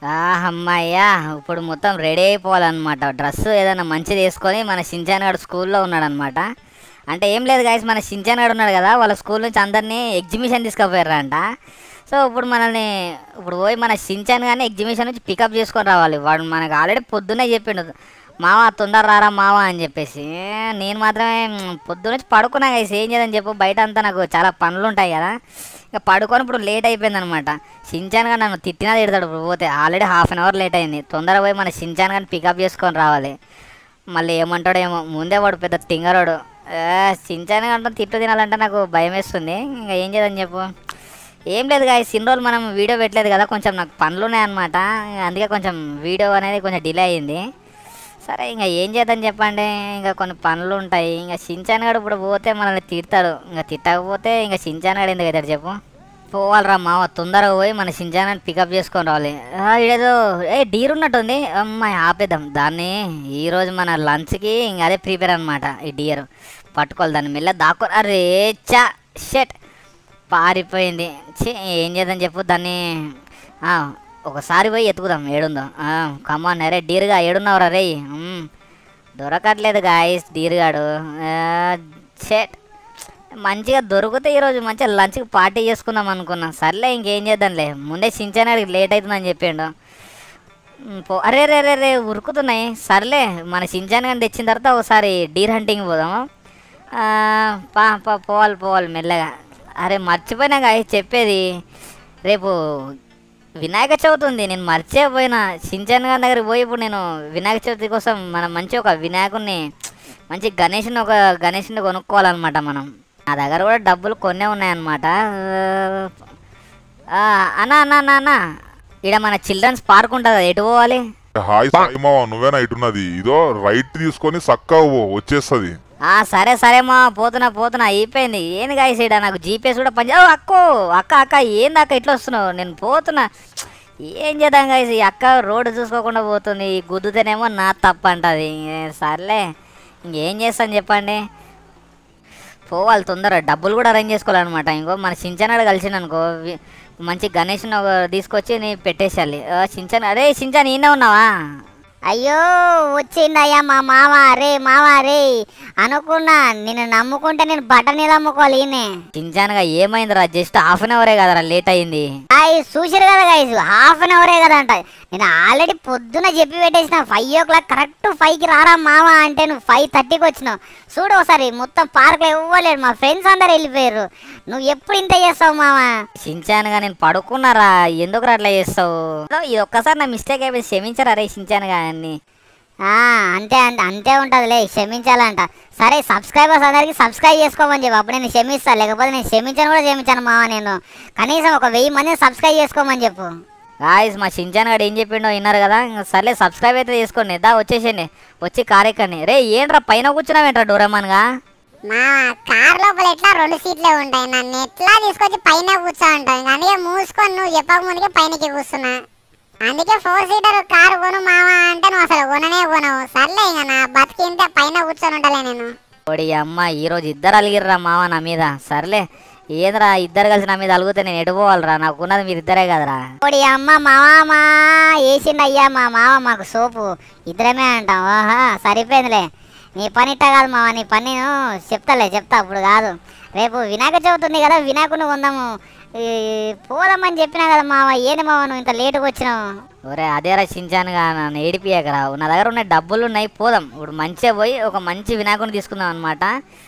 ఆ అమ్మాయ్యా ఇప్పుడు మొత్తం రెడీ అయిపోవాలన్నమాట డ్రెస్ ఏదైనా మంచిది వేసుకొని మన షించాన్ గారు స్కూల్లో ఉన్నాడనమాట అంటే ఏం లేదు గాయస్ మన షించాన్ గారు ఉన్నాడు కదా వాళ్ళ స్కూల్ నుంచి అందరినీ ఎగ్జిబిషన్ తీసుకుపోయారంట సో ఇప్పుడు మనల్ని ఇప్పుడు పోయి మన షించాన్ కానీ ఎగ్జిబిషన్ నుంచి పికప్ చేసుకొని రావాలి వాడు మనకు ఆల్రెడీ పొద్దున్నే చెప్పిండు మావ తొందర రారా మావ అని చెప్పేసి నేను మాత్రమే మ్, పొద్దున్న నుంచి పడుకున్నా గైస్ ఏం చేద్దని చెప్పు బయట అంతా నాకు చాలా పనులు ఉంటాయి కదా ఇక పడుకొని ఇప్పుడు లేట్ అయిపోయింది అనమాట షించాన్ గారు నన్ను తిట్టినా తిడతాడు ఇప్పుడు పోతే already half an hour late అయింది తొందరగా పోయి మన షించాన్ గారిని పికప్ చేసుకొని రావాలి మళ్ళీ ఏమంటాడో ఏమో ముందే వాడు పెద్ద తింగరోడు షించాన్ గారితో తిట్టు తినాలంటే నాకు భయం వేస్తుంది ఇంకా ఏం చేద్దని చెప్పు ఏం లేదు గాయ ఇన్ని రోజులు మనం వీడియో పెట్టలేదు కదా కొంచెం నాకు పనులు ఉన్నాయన్నమాట అందుకే కొంచెం వీడియో అనేది కొంచెం డిలే అయ్యింది సరే ఇంకా ఏం చేద్దాం చెప్పండి ఇంకా కొన్ని పనులు ఉంటాయి ఇంకా షించాన్ గడు ఇప్పుడు పోతే మనల్ని తిడతాడు ఇంకా తిట్టకపోతే ఇంకా షించాన్ గడు ఎందుకు అవుతాడు చెప్పు పోవాలిరా మావ తొందరగా పోయి మన షించాన్ పికప్ చేసుకొని రావాలి ఆ, ఈడేదో ఏ డీర్ ఉన్నట్టుంది అమ్మాయి ఆపేద్దాం దాన్ని ఈరోజు మన లంచ్కి ఇంకా అదే ప్రిపేర్ అనమాట ఈ డియర్ పట్టుకోవాలి దాన్ని మెల్ల దాక్కో అరే చా షెట్ పారిపోయింది ఛీ, ఏం చేద్దాం చెప్పు దాన్ని ఆ, ఒకసారి పోయి ఎత్తుకుదాం ఏడుందో కమాన్ అరే డీరుగా ఏడున్నావురా రే దొరకట్లేదు గాయస్ డీరుగాడు షెట్ మంచిగా దొరికితే ఈరోజు మంచిగా లంచ్కి పార్టీ చేసుకుందాం అనుకున్నాం సర్లే ఇంకేం చేద్దాంలే ముందే సించానాడికి లేట్ అవుతుందని చెప్పిండు ఉమ్, పో అరే రే రే రే ఉరుకుతున్నాయి సర్లే మన సించాన్ కానీ తెచ్చిన తర్వాత ఒకసారి డీర్ హంటింగ్ పోదాము ఆ, పా పా పోవాలి పోవాలి మెల్లగా అరే మర్చిపోయినా గాయ చెప్పేది రేపు వినాయక చవితి ఉంది నేను మర్చిపోయినా సించాన్ గారి దగ్గరికి పోయి ఇప్పుడు నేను వినాయక చవితి కోసం మనం మంచి ఒక వినాయకుడిని మంచి గణేష్ని ఒక గణేష్ని కొనుక్కోవాలన్నమాట మనం నా దగ్గర కూడా డబ్బులు కొన్నే ఉన్నాయన్నమాట ఆ, అన్నా అన్నా అన్నా అన్నా ఇక్కడ మన చిల్డ్రన్స్ పార్క్ ఉంటుంది కదా ఎటు పోవాలి హాయ్ సాయి మావ నువ్వేనా ఇటున్నది ఇదో రైట్ తీసుకొని చక్కగా పో వచ్చేస్తుంది ఆ సరే సరే మా పోతున్నా పోతున్నా అయిపోయింది ఏంది గాయస్ ఈడ నాకు జీపీఎస్ కూడా పని ఓ అక్కో అక్క అక్క ఏంది అక్క ఇట్లా వస్తున్నావు నేను పోతున్నా ఏం చేద్దాం గాయస్ ఈ అక్క రోడ్డు చూసుకోకుండా పోతుంది ఈ గుద్దుతేనేమో నా తప్పు అంటది ఏ, సర్లే ఇంకేం చేస్తాను చెప్పండి పోవాలి తొందర డబ్బులు కూడా అరేంజ్ చేసుకోవాలన్నమాట ఇంకో మన సించనాడు కలిసిండు అనుకో వి- మంచి గణేష్ని ఒక తీసుకొచ్చి నీ పెట్టేసేయాలి ఆ, సించన్ అరే సించన్ ఈయన ఉన్నావా అయ్యో వచ్చిందయ్యా మా మామ రే మామ రే అనుకున్నా నిన్ను నమ్ముకుంటే నేను బట్టని నమ్ముకోవాలి ఈయనే సించాన్గా ఏమైందిరా జస్ట్ హాఫ్ అన్ అవరే కదరా లేట్ అయింది అయ్యి చూసిరు కదా గైస్ హాఫ్ అన్ అవరే కదా అంట నేను ఆల్రెడీ పొద్దున చెప్పి పెట్టేసిన ఫైవ్ ఓ క్లాక్ కరెక్ట్ ఫైవ్కి రారా మామ అంటే నువ్వు ఫైవ్ థర్టీకి వచ్చినావు చూడు ఒకసారి మొత్తం పార్క్లో ఇవ్వలేరు మా ఫ్రెండ్స్ అందరు వెళ్ళిపోయారు నువ్వు ఎప్పుడు ఇంత చేస్తావు మామ షించానుగా నేను పడుకున్నారా ఎందుకు అట్లా చేస్తావు ఏదో ఇది ఒక్కసారి నా మిస్టేక్ అయిపోయి క్షమించరా రే షించానుగా అన్ని ఆ, అంతే అంతే అంతే ఉంటుందిలే క్షమించాలంట సరే సబ్స్క్రైబర్స్ అందరికి సబ్స్క్రైబ్ చేసుకోమని చెప్పి అప్పుడు నేను క్షమిస్తాను లేకపోతే నేను క్షమించను కూడా క్షమించాను మామ నేను కనీసం ఒక వెయ్యి మందిని సబ్స్క్రైబ్ చేసుకోమని చెప్పు గాయస్ మా షించాన్ గడు ఏం చెప్పిండో విన్నారు కదా ఇంక సర్లే సబ్స్క్రైబ్ అయితే చేసుకోండి దా వచ్చేసేయండి వచ్చి కార్ ఎక్కండి రే ఏంట్రా పైన కూర్చున్నావేంట్రా డోరమాన్గా మా కార్ లోపల ఎట్లా రెండు సీట్లే ఉంటాయి నన్ను ఎట్లా తీసుకొచ్చి పైన కూర్చో ఉంటావు అందుకే మూసుకొని నువ్వు చెప్పక ముందుకే పైనకి కూర్చున్నా అందుకే ఫోర్ సీటర్ కారు కొను మావా అంటే నువ్వు అసలు కొననే కొనవు సర్లే ఇంకా నా బతికింతే పైన కూర్చొని ఉంటలే నేను ఓడి అమ్మ ఈరోజు ఇద్దరు అలిగిర్రా మామ నా మీద సర్లే ఏంద్రా ఇద్దరు కలిసి నా మీద అలిగితే నేను ఎడిపోవాలరా నాకున్నది మీరు ఇద్దరే కదరా ఓడి అమ్మ మామా వేసిండు అయ్యా మా మామ మాకు సోపు ఇద్దరమే అంటాం ఓహా సరిపోయిందిలే నీ పని ఇట్ట కాదు మామ నీ పని నేను చెప్తాలే చెప్తా అప్పుడు కాదు రేపు వినాయక చవితి ఉంది కదా వినాయకుని కొందాము ఈ పోదామని చెప్పినా కదా మామ ఏంది మామ నువ్వు ఇంత లేటుగా వచ్చినావు ఒరే అదేరా షించానుగా నన్ను ఏడిపియకరా నా దగ్గర ఉన్న డబ్బులు ఉన్నాయి పోదాం ఇప్పుడు మంచిగా పోయి ఒక మంచి వినాయకుని తీసుకుందాం అనమాట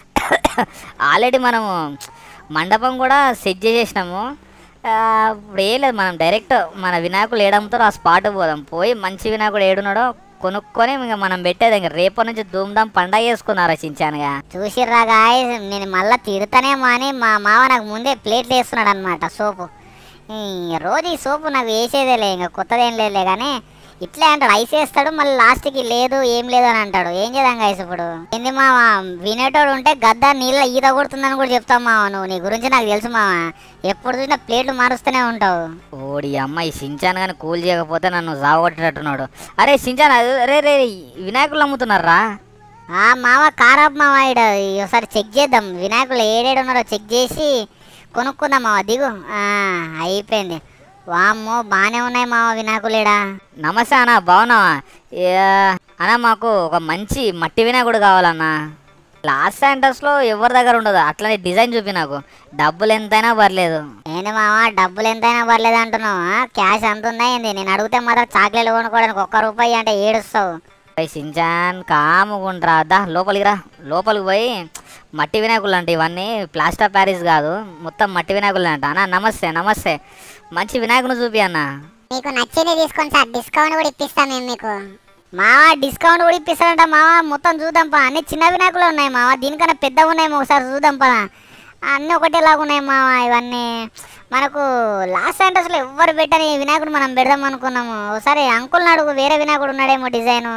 ఆల్రెడీ మనము మండపం కూడా సెట్ చేసేసినాము ఆ, ఇప్పుడు ఏం లేదు మనం డైరెక్ట్ మన వినాయకుడు ఏడంతో ఆ స్పాట్ పోదాం పోయి మంచి వినాయకుడు ఏడున్నాడో కొనుక్కొని ఇంకా మనం పెట్టేది ఇంకా రేపటి నుంచి ధూమ్ధాం పండగ చేసుకున్నారా షించానుగా చూసిర్రా గాయ నేను మళ్ళీ తిడతానేమో అని మా మామ నాకు ముందే ప్లేట్లు వేస్తున్నాడు అనమాట సోపు ఈ రోజు ఈ సోపు నాకు వేసేదేలే ఇంకా కొత్తదేం లేదులే కానీ ఇట్లే అంటాడు ఐస్ వేస్తాడు మళ్ళీ లాస్ట్కి లేదు ఏం లేదు అని అంటాడు ఏం చేద్దాం గాయస్ ఇప్పుడు ఏంది మామ వినేటోడు ఉంటే గద్ద నీళ్ళ ఈత కొడుతుందని కూడా చెప్తావు మామ నువ్వు నీ గురించి నాకు తెలుసు మామ ఎప్పుడు చూసినా ప్లేట్లు మారుస్తూనే ఉంటావు ఓడి అమ్మాయి షించాన్ కానీ కూల్ చేయకపోతే నన్ను సాగొట్టేటట్టున్నాడు అరే షించాన్ అది- రే రే వినాయకులు అమ్ముతున్నారా ఆ మామ కారాప్ మామ ఈడ ఒకసారి చెక్ చేద్దాం వినాయకులు ఏడేడు ఉన్నారో చెక్ చేసి కొనుక్కుందాం మామ దిగు ఆ, అయిపోయింది వామ్మో బాగానే ఉన్నాయి మామ వినాయకులేడా నమస్తే అన్న బాగున్నావా ఏ, అన్న మాకు ఒక మంచి మట్టి వినాయకుడు కావాలన్నా లాస్ట్ సెంటర్స్లో ఎవరి దగ్గర ఉండదు అట్లనే డిజైన్ చూపి నాకు డబ్బులు ఎంతైనా పర్లేదు ఏంది మామ డబ్బులు ఎంతైనా పర్లేదు అంటున్నావు ఆ? క్యాష్ ఎంత ఉందా ఏంది నేను అడిగితే మాత్రం చాక్లెట్లు కొనుక్కోవడానికి ఒక్క రూపాయి అంటే ఏడుస్తావు ఏయ్ సించాన్ కాముకుంట్రా దా లోపలికి రా లోపలికి పోయి మట్టి వినాయకులు అంటే ఇవన్నీ ప్లాస్టర్ ప్యారిస్ కాదు మొత్తం మట్టి వినాయకులు అంట అన్న నమస్తే నమస్తే మంచి వినాయకుని చూపి అన్న మీకు నచ్చింది తీసుకోండి సార్ డిస్కౌంట్ కూడా ఇప్పిస్తాం మేము మీకు మావా డిస్కౌంట్ కూడా ఇప్పిస్తాడంట మావా మొత్తం చూద్దాం పా అన్ని చిన్న వినాయకులు ఉన్నాయి మావా దీనికన్నా పెద్దగా ఉన్నాయి ఒకసారి చూద్దాం పదా అన్నీ ఒకటేలాగా ఉన్నాయి మావా ఇవన్నీ మనకు లాస్ట్ సెంటర్స్లో ఎవ్వరు పెట్టని వినాయకుడు మనం పెడదాం అనుకున్నాము ఒకసారి అంకుల్ని అడుగు వేరే వినాయకుడు ఉన్నాడేమో డిజైను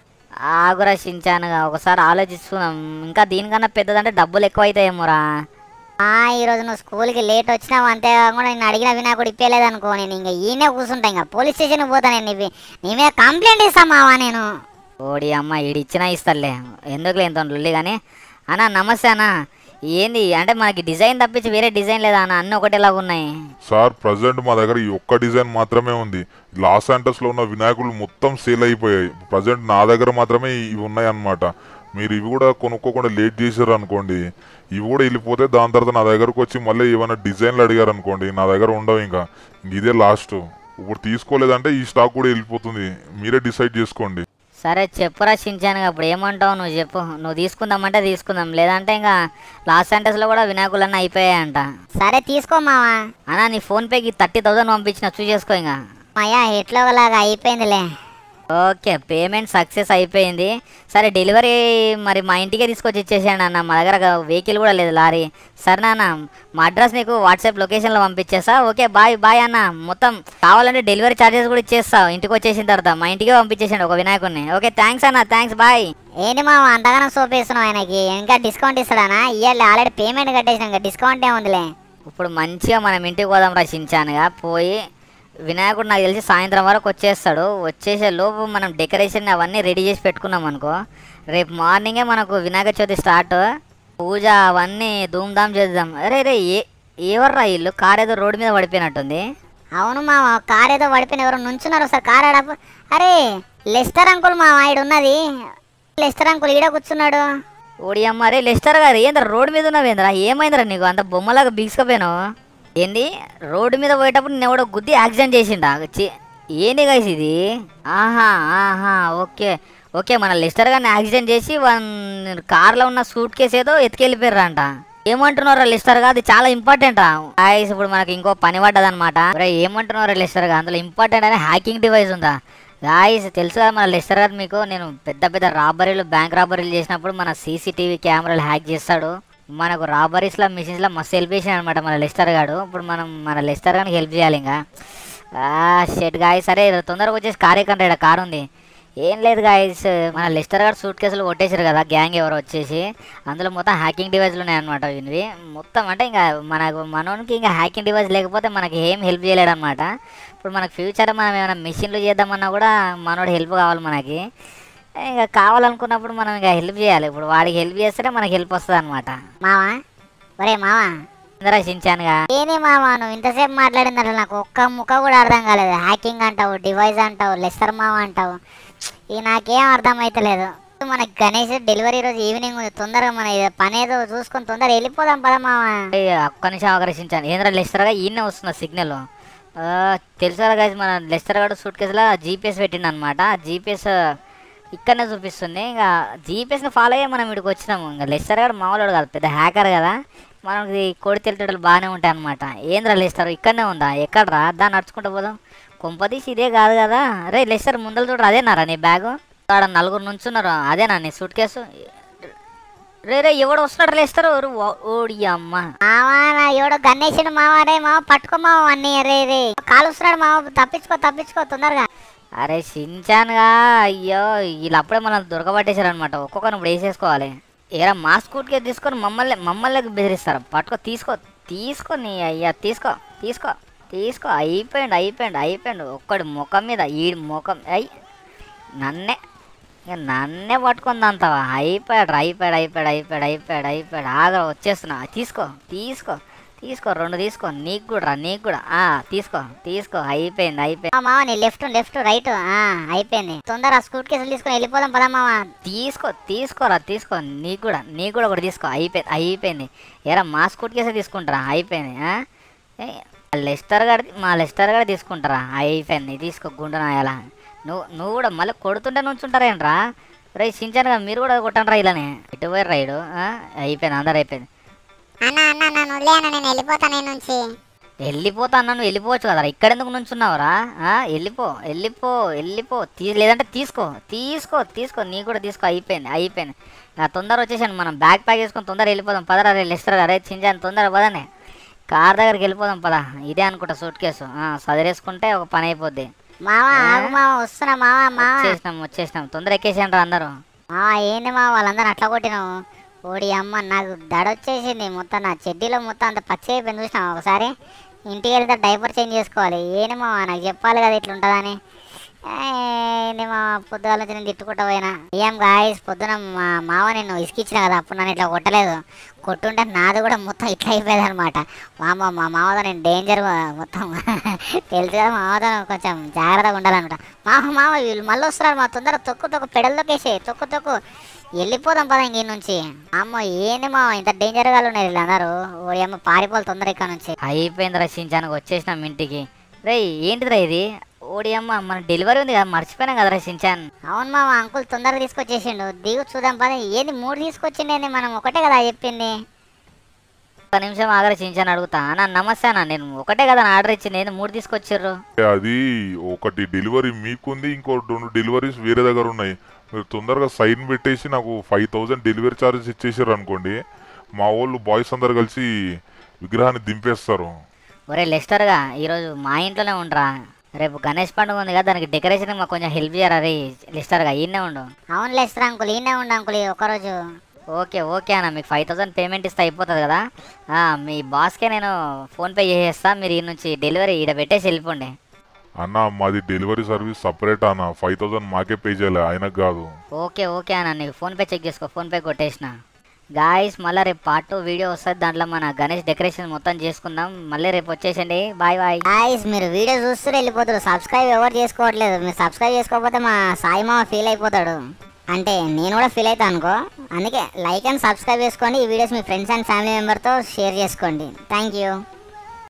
ఆగురా సించానుగా ఒకసారి ఆలోచిస్తున్నాం ఇంకా దీనికన్నా పెద్దదంటే డబ్బులు ఎక్కువ అవుతాయేమోరా ఆ, ఈరోజు నువ్వు స్కూల్కి లేట్ వచ్చినావు అంతేకాకుండా నేను అడిగిన వినాయకుడు ఇప్పలేదు అనుకో నేను ఇంకా ఈయనే కూర్చుంటా ఇంకా పోలీస్ స్టేషన్కి పోతా నేను నీ- నీ మీద కంప్లైంట్ ఇస్తా మావా నేను ఓడి అమ్మ ఈడిచ్చినా ఇస్తారులే ఎందుకులే ఎంత లొల్లి కానీ అన్న నమస్తే అన్న ఏంది అంటే మనకి డిజైన్ తప్పించి వేరే డిజైన్ లేదా అన్న అన్నీ ఒకటేలాగా ఉన్నాయి సార్ ప్రజెంట్ మా దగ్గర ఈ ఒక్క డిజైన్ మాత్రమే ఉంది లాస్ శాంటస్ లో ఉన్న వినాయకులు మొత్తం సేల్ అయిపోయాయి ప్రజెంట్ నా దగ్గర మాత్రమే ఇవి ఉన్నాయి అన్నమాట మీరు ఇవి కూడా కొనుక్కోకుండా లేట్ చేశారు అనుకోండి ఇవి కూడా వెళ్ళిపోతే దాని తర్వాత నా దగ్గరకు వచ్చి మళ్ళీ ఏమైనా డిజైన్లు అడిగారు అనుకోండి నా దగ్గర ఉండవు ఇంకా ఇంక ఇదే లాస్ట్ ఇప్పుడు తీసుకోలేదంటే ఈ స్టాక్ కూడా వెళ్ళిపోతుంది మీరే డిసైడ్ చేసుకోండి సరే చెప్పురా సించానుగా ఇప్పుడు ఏమంటావు నువ్వు చెప్పు నువ్వు తీసుకుందామంటే తీసుకుందాం లేదంటే ఇంకా లాస్ట్ సెంటర్స్లో కూడా వినాయకులన్నీ అయిపోయాయంట సరే తీసుకో మావా అన్న నీ ఫోన్పేకి థర్టీ థౌసండ్ పంపించిన చూసేసుకో ఇంకా మాయా ఎట్లో ఒకలాగా అయిపోయిందిలే ఓకే పేమెంట్ సక్సెస్ అయిపోయింది సరే డెలివరీ మరి మా ఇంటికే తీసుకొచ్చి ఇచ్చేసాడు అన్న మా దగ్గర వెహికల్ కూడా లేదు లారీ సరే నాన్న మా అడ్రస్ నీకు వాట్సాప్ లొకేషన్లో పంపించేస్తా ఓకే బాయ్ బాయ్ అన్న మొత్తం కావాలంటే డెలివరీ ఛార్జెస్ కూడా ఇచ్చేస్తా ఇంటికి వచ్చేసిన తర్వాత మా ఇంటికే పంపించేసాడు ఒక వినాయకుడిని ఓకే థ్యాంక్స్ అన్న థ్యాంక్స్ బాయ్ ఏంటి మావా అంతగానో సోప్ వేస్తున్నావు ఆయనకి ఇంకా డిస్కౌంట్ ఇస్తాడానా ఇవాళ ఆల్రెడీ పేమెంట్ కట్టేసినాం ఇంకా డిస్కౌంట్ ఏముందిలే ఇప్పుడు మంచిగా మనం ఇంటికి పోదాం రచించానుగా పోయి వినాయకుడు నాకు తెలిసి సాయంత్రం వరకు వచ్చేస్తాడు వచ్చేసే లోపు మనం డెకరేషన్ అవన్నీ రెడీ చేసి పెట్టుకున్నాం అనుకో రేపు మార్నింగే మనకు వినాయక చవితి స్టార్ట్ పూజ అవన్నీ ధూమ్ధామ్ చేద్దాం అరే రే ఏ ఎవర్రా ఇల్లు కార్ ఏదో రోడ్డు మీద పడిపోయినట్టుంది అవును మామ కార్ ఏదో పడిపోయిన ఎవరు నుంచున్నారు సార్ కార్ ఆడపు అరే లెస్టర్ అంకుల్ మామ ఈడు ఉన్నది లెస్టర్ అంకుల్ ఈడ కూర్చున్నాడు ఓడి అమ్మ రే లెస్టర్ గారు ఏంద్రా రోడ్డు మీద ఉన్నావేంద్రా ఏమైందిరా నీకు అంత బొమ్మలాగా బిగుసుకపోయినావు ఏంది రోడ్డు మీద పోయేటప్పుడు నేను ఎవడో గుద్ది యాక్సిడెంట్ చేసిండా చి ఏంది గైస్ ఇది ఆహా ఆహా ఓకే ఓకే మన లెస్టర్ గారిని యాక్సిడెంట్ చేసి వన్ కార్లో ఉన్న సూట్ కేసు ఏదో ఎత్తుకెళ్ళిపోయారంట ఏమంటున్నారా లెస్టర్ గా అది చాలా ఇంపార్టెంట్ గాయస్ ఇప్పుడు మనకి ఇంకో పని పడ్డదన్నమాట ఒరేయ్, ఏమంటున్నారా లెస్టర్ గా అందులో ఇంపార్టెంట్ అనే హ్యాకింగ్ డివైస్ ఉందా గాయస్ తెలుసు కదా మన లెస్టర్ గారు మీకు నేను పెద్ద పెద్ద రాబరీలు బ్యాంక్ రాబరీలు చేసినప్పుడు మన సీసీటీవీ కెమెరాలు హ్యాక్ చేస్తాడు మనకు రాబరీస్లో మిషన్స్లో మస్తు హెల్ప్ చేసాడు అనమాట మన లెస్టర్ గాడు ఇప్పుడు మనం మన లెస్టర్ గారికి హెల్ప్ చేయాలి ఇంకా షెట్ గాయ సరే తొందరగా వచ్చేసి కార్ ఎక్కండి ఈడ కార్ ఉంది ఏం లేదు గాయస్ మన లెస్టర్ గారు సూట్ కేసులు కొట్టేశారు కదా గ్యాంగ్ ఎవరు వచ్చేసి అందులో మొత్తం హ్యాకింగ్ డివైస్లు ఉన్నాయన్నమాట ఇవి మొత్తం అంటే ఇంకా మనకు మనోనికి ఇంకా హ్యాకింగ్ డివైస్ లేకపోతే మనకి ఏం హెల్ప్ చేయలేడు అనమాట ఇప్పుడు మనకు ఫ్యూచర్ మనం ఏమైనా మిషన్లు చేద్దామన్నా కూడా మనోడు హెల్ప్ కావాలి మనకి ఇంకా కావాలనుకున్నప్పుడు మనం ఇంకా హెల్ప్ చేయాలి ఇప్పుడు వాడికి హెల్ప్ చేస్తేనే మనకి హెల్ప్ వస్తుంది అనమాట మావా ఒరే మావా ఇందరా చించానుగా ఏది మావా నువ్వు ఇంతసేపు మాట్లాడింది అసలు నాకు ఒక్క ముక్క కూడా అర్థం కాలేదు హ్యాకింగ్ అంటావు డివైస్ అంటావు లెస్టర్ మావా అంటావు ఇది నాకేం అర్థం అవుతలేదు మనకి గణేష్ డెలివరీ రోజు ఈవినింగ్ ఉంది తొందరగా మన ఇది పని ఏదో చూసుకొని తొందరగా వెళ్ళిపోదాం పద మావా ఏయ్, ఒక్క నిమిషం ఆకర్షించాను ఏంద్రా లెస్టర్గా ఈయనే వస్తున్న సిగ్నల్ తెలుసా గాయస్ మన లెస్టర్ గారు సూట్ కేసులో జీపీఎస్ పెట్టిండు అనమాట జీపీఎస్ ఇక్కడనే చూపిస్తుంది ఇంకా జీపీఎస్ని ఫాలో అయ్యి మనం ఇక్కడికి వచ్చినాము ఇంకా లెస్టర్ గారు మామూలు కాదు పెద్ద హ్యాకర్ కదా మనకి కోడి తెలితేటలు బాగానే ఉంటాయి అనమాట ఏంద్రా లెస్టర్ ఇక్కడనే ఉందా ఎక్కడరా దాన్ని నడుచుకుంటూ పోదాం కొంపదీసి ఇదే కాదు కదా రే లెస్టర్ ముందర చూడరు అదేనారా నీ బ్యాగు ఆడ నలుగురు నుంచున్నారు అదేనా నీ సూట్ కేసు రే రే ఎవడు వస్తున్నాడు లేస్తారు ఓడి అమ్మ మావా నా ఎవడో గణేషుడు మావా రే మావ పట్టుకో మావ అన్నీ రే రే కాలుస్తున్నాడు మావ తప్పించుకో తప్పించుకో తొందరగా అరే సించాన్గా అయ్యో వీళ్ళు అప్పుడే మనం దొరకబట్టేశారు అనమాట ఒక్కొక్కరిని ఇప్పుడు వేసేసుకోవాలి ఏరా మా స్కూట్కే తీసుకొని మమ్మల్ని మమ్మల్ని బెదిరిస్తారు పట్టుకో తీసుకో తీసుకో నీ అయ్యా తీసుకో తీసుకో తీసుకో అయిపోయిండు అయిపోయిండు అయిపోయిండు ఒక్కడి ముఖం మీద ఈ ముఖం అయ్యి నన్నే ఇక నన్నే పట్టుకుంది అంతవా అయిపోయాడు అయిపోయాడు అయిపోయాడు అయిపోయాడు అయిపోయాడు అయిపోయాడు ఆగ వచ్చేస్తున్నా తీసుకో తీసుకో తీసుకో రెండు తీసుకో నీకు కూడా రా నీకు కూడా ఆ తీసుకో తీసుకో అయిపోయింది అయిపోయింది ఆ మామ నీ లెఫ్ట్ లెఫ్ట్ రైట్ ఆ అయిపోయింది తొందర స్కూట్ కేసులు తీసుకొని వెళ్ళిపోదాం పదా మామ తీసుకో తీసుకోరా తీసుకో నీకు కూడా నీకు కూడా ఒకటి తీసుకో అయిపోయింది అయిపోయింది ఎరా మా స్కూట్ కేసే తీసుకుంటారా అయిపోయింది ఆ? ఏ, లెస్టర్ గారు మా లెస్టర్ గారు తీసుకుంటారా అయిపోయింది తీసుకో గుండు నాయాల నువ్వు నువ్వు కూడా మళ్ళీ కొడుతుంటే నుంచుంటారేంట్రా రే సించానుగా మీరు కూడా కొట్టండి ఇలానే ఇటు పోయి రైడు ఆ? అయిపోయింది అందరు అయిపోయింది అన్న అన్న నన్ను వదిలే అన్న నేను వెళ్ళిపోతాను నేను నుంచి వెళ్ళిపోతా అన్న నువ్వు వెళ్ళిపోవచ్చు కదరా ఇక్కడ ఎందుకు నుంచున్నావురా ఆ? వెళ్ళిపో వెళ్ళిపో వెళ్ళిపో తీ లేదంటే తీసుకో తీసుకో తీసుకో నీ కూడా తీసుకో అయిపోయింది అయిపోయింది నా తొందర వచ్చేసాను మనం బ్యాగ్ ప్యాక్ చేసుకొని తొందర వెళ్ళిపోదాం పదరా రే లెస్టర్ గారే చించాను తొందర పదనే కార్ దగ్గరికి వెళ్ళిపోదాం పద ఇదే అనుకుంటా సూట్ కేసు ఆ, సదిరేసుకుంటే ఒక పని అయిపోద్ది మామ ఆగు మామ వస్తున్నా మామ మామ వచ్చేసినాం వచ్చేసినాం తొందర ఎక్కేసాను అందరూ మామ ఏంది మామ వాళ్ళందరూ అట్లా కొట్టినావు ఓడి అమ్మ నాకు దడ వచ్చేసింది మొత్తం నా చెడ్డీలో మొత్తం అంత పచ్చి అయిపోయింది చూసినావు ఒకసారి ఇంటికి వెళ్తే డైపర్ చేంజ్ చేసుకోవాలి ఏంది మామ నాకు చెప్పాలి కదా ఇట్లా ఉంటుందని ఏంది మా పొద్దుగాల నుంచి నేను తిట్టుకుంటా పోయినా ఏం గాయస్ పొద్దున మా మావ నేను ఇసుకిచ్చిన కదా అప్పుడు నన్ను ఇట్లా కొట్టలేదు కొట్టుంటే నాది కూడా మొత్తం ఇట్లా అయిపోయేది అనమాట మామ మా మామతో నేను డేంజర్ మొత్తం తెలుసు కదా మామతో కొంచెం జాగ్రత్తగా ఉండాలన్నమాట మామ మామ వీళ్ళు మళ్ళీ వస్తున్నారు మా తొందర తొక్కు తొక్కు పెడలు తొక్కేసి తొక్కు తొక్కు వెళ్ళిపోదాం పద ఇంక నుంచి అమ్మ ఏంది మా ఇంత డేంజర్ గా ఉన్నారు వీళ్ళందరూ ఓ అమ్మ పారిపోవాలి తొందర ఇక్కడ నుంచి అయిపోయింది రచించానికి వచ్చేసినాం ఇంటికి రే ఏంటిదిరా ఇది ఓడి అమ్మ మన డెలివరీ ఉంది కదా మర్చిపోయినాం కదా రచించాన్ అవును మామ అంకుల్ తొందరగా తీసుకొచ్చేసిండు దిగు చూద్దాం పద ఏంది మూడు తీసుకొచ్చిండే మనం ఒకటే కదా చెప్పింది ఒక నిమిషం ఆగరా చించాను అడుగుతా అన్న నమస్తే అన్న నేను ఒకటే కదా నా ఆర్డర్ ఇచ్చింది ఏంది మూడు తీసుకొచ్చిర్రు అది ఒకటి డెలివరీ మీకుంది ఇంకో రెండు డెలివరీస్ వేరే దగ్గర ఉన్నాయి మీరు తొందరగా సైన్ పెట్టేసి నాకు ఫైవ్ థౌజండ్ డెలివరీ ఛార్జెస్ ఇచ్చేసారు అనుకోండి మా వాళ్ళు బాయ్స్ అందరు కలిసి విగ్రహాన్ని దింపేస్తారు ఒరే లెస్టర్గా ఈరోజు మా ఇంట్లోనే ఉండరా రేపు గణేష్ పండుగ ఉంది కదా దానికి డెకరేషన్ మాకు కొంచెం హెల్ప్ చేయరా రే లెస్టర్గా ఈయనే ఉండు అవును లేస్తారు అంకుల్ ఈయనే ఉండు అంకుల్ ఈ ఒక్కరోజు ఓకే ఓకే అన్న మీకు ఫైవ్ థౌసండ్ పేమెంట్ ఇస్తే అయిపోతుంది కదా ఆ, మీ బాస్కే నేను ఫోన్పే చేసేస్తా మీరు ఈ నుంచి డెలివరీ ఈడ పెట్టేసి వెళ్ళిపోండి అన్న మాది డెలివరీ సర్వీస్ సపరేట్ అన్న ఫైవ్ థౌజండ్ మాకే పే చేయాలి ఆయనకు కాదు ఓకే ఓకే అన్న నీకు ఫోన్పే చెక్ చేసుకో ఫోన్పే కొట్టేసిన గాయస్ మళ్ళీ రేపు పార్ట్ టూ వీడియో వస్తుంది దాంట్లో మన గణేష్ డెకరేషన్ మొత్తం చేసుకుందాం మళ్ళీ రేపు వచ్చేసండి బాయ్ బాయ్ గాయస్ మీరు వీడియో చూస్తూ వెళ్ళిపోతారు సబ్స్క్రైబ్ ఎవరు చేసుకోవట్లేదు మీరు సబ్స్క్రైబ్ చేసుకోకపోతే మా సాయి మామ ఫీల్ అయిపోతాడు అంటే నేను కూడా ఫీల్ అవుతాను అనుకో అందుకే లైక్ అండ్ సబ్స్క్రైబ్ చేసుకోండి ఈ వీడియోస్ మీ ఫ్రెండ్స్ అండ్ ఫ్యామిలీ మెంబర్తో షేర్ చేసుకోండి థ్యాంక్ యూ